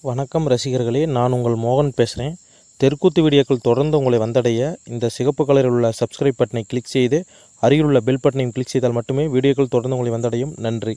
வணக்கம் ரசிகர்களே நான் உங்கள் மோகன் பேசுகிறேன் தெற்குத்து வீடியோக்கள் தொடர்ந்து உங்களை வந்தடைய இந்த சிகப்பு கலரில் உள்ள சப்ஸ்கிரைப் பட்டனை கிளிக் செய்து அருகில் உள்ள பெல் பட்டனையும் கிளிக் செய்தால் மட்டுமே வீடியோக்கள் தொடர்ந்து உங்களை வந்தடையும் நன்றி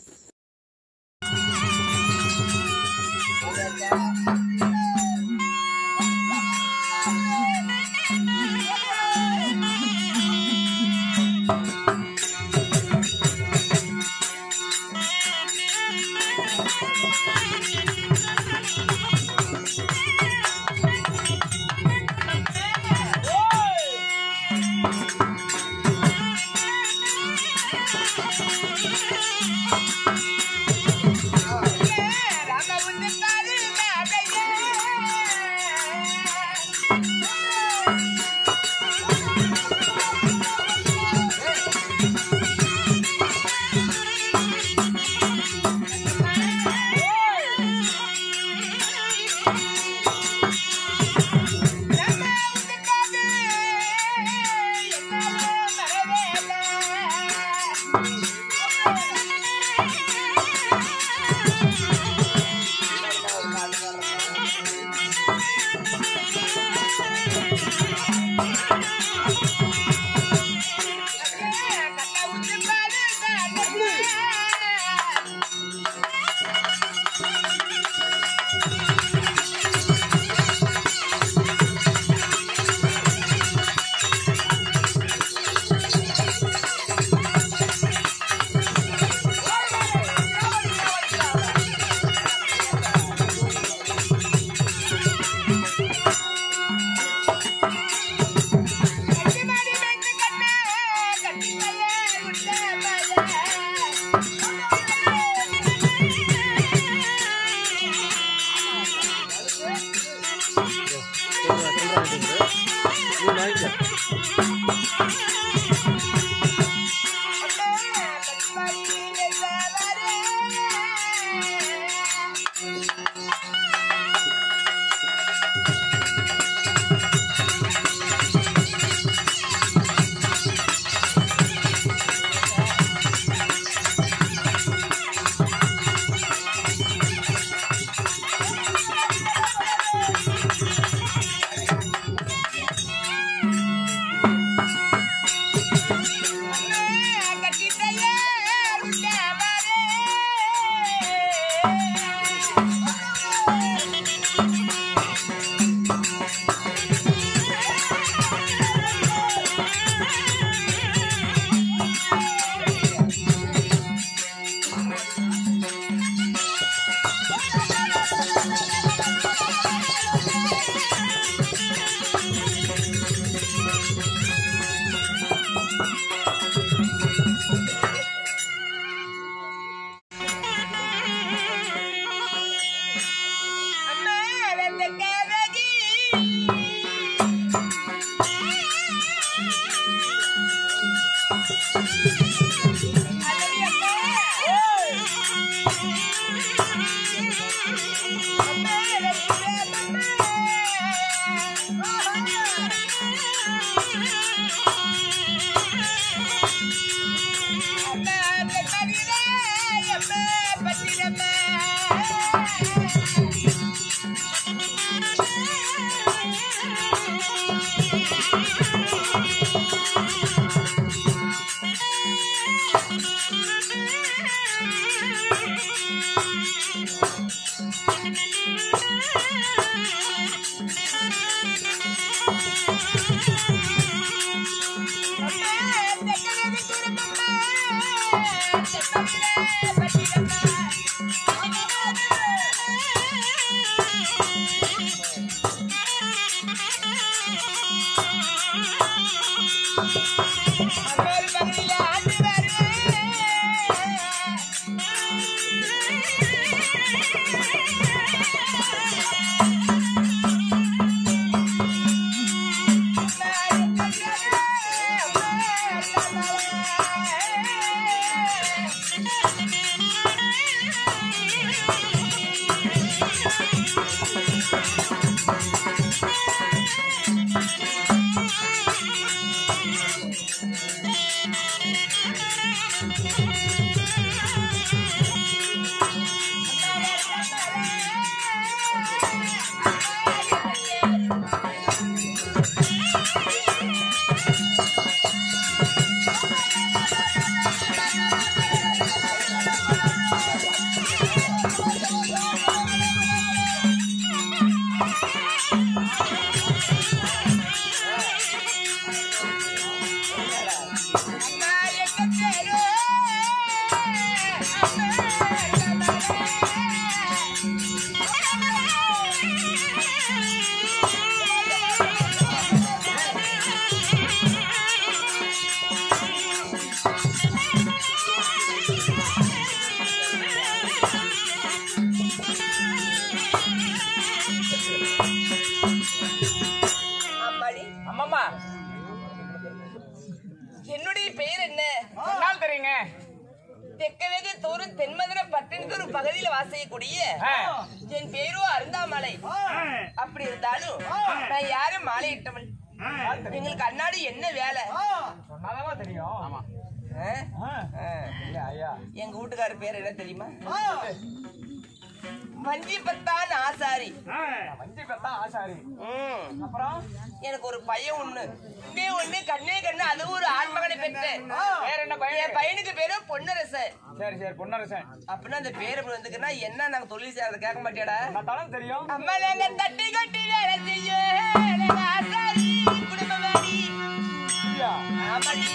Thank you. சொன்னால் தெரியுங்க தெக்க வெகு தோறும் தென்மதுரை பட்டணத்து ஒரு பகுதியில வாசிக்கக்கூடிய ஆ. என் பேரோ அருந்தாமலை அப்படி இருந்தாலும் நான் யாரும் மாலையிட்டவள் எங்களுக்கு அண்ணாடி என்ன வேலை சொன்னாதான் தெரியும் ஆமா ஆ? ஆ. ஐயா எங்க வீட்டுக்காரர் பேர் என்ன தெரியுமா மஞ்சி பத்தான் ஆசாரி வஞ்சி பெத்தா ஆசாரி ம். அப்புறம் எனக்கு ஒரு பையன் ஒண்ணு இன்னே ஒண்ணு கண்ணே கண்ணு அதுவும் ஒரு ஆண்மகனை பெற்றேன் வேற என்ன பையன் என் பையனுக்கு பேரு பொன்னரசன் சரி சரி பொன்னரசன் அப்படின்னா அந்த பேர் அப்படி வந்துக்குன்னா என்ன நாங்க தொழில் செய்யறத கேட்க மாட்டியாடா பார்த்தாலும் தெரியும் அம்மா நாங்க தட்டி கொட்டி வேலை செய்ய நாங்க ஆசாரி குடும்பமாடி ஐயா ஆமாடி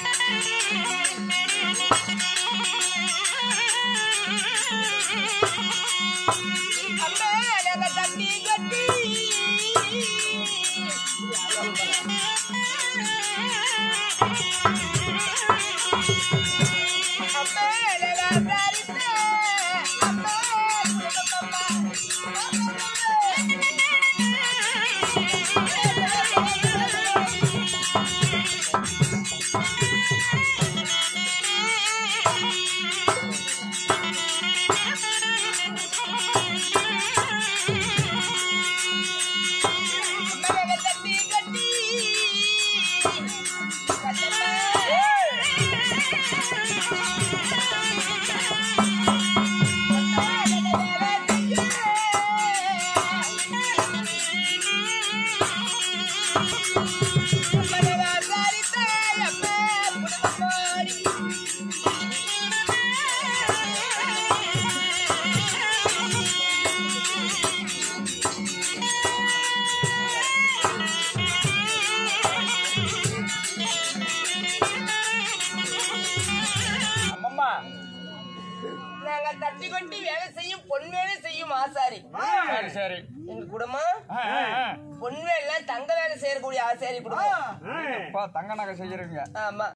அம்மா நாங்க தட்டி கொட்டி அம்மா நாங்க ஆசாரித்த அம்மா அம்மா தட்டி கட்டி அம்மம்மா நாங்க தட்டி கொட்டி வேலை செய்யும் பொன் வேலை செய்யும் ஆசாரி சரி சரி எங்க குடும்பம் ஆ, ஆ, ஆ. பொன் வேலை தங்க வேலை செய்யக்கூடிய ஆசாரி குடும்பம் அப்பா தங்க நகை செய்யறீங்க ஆமா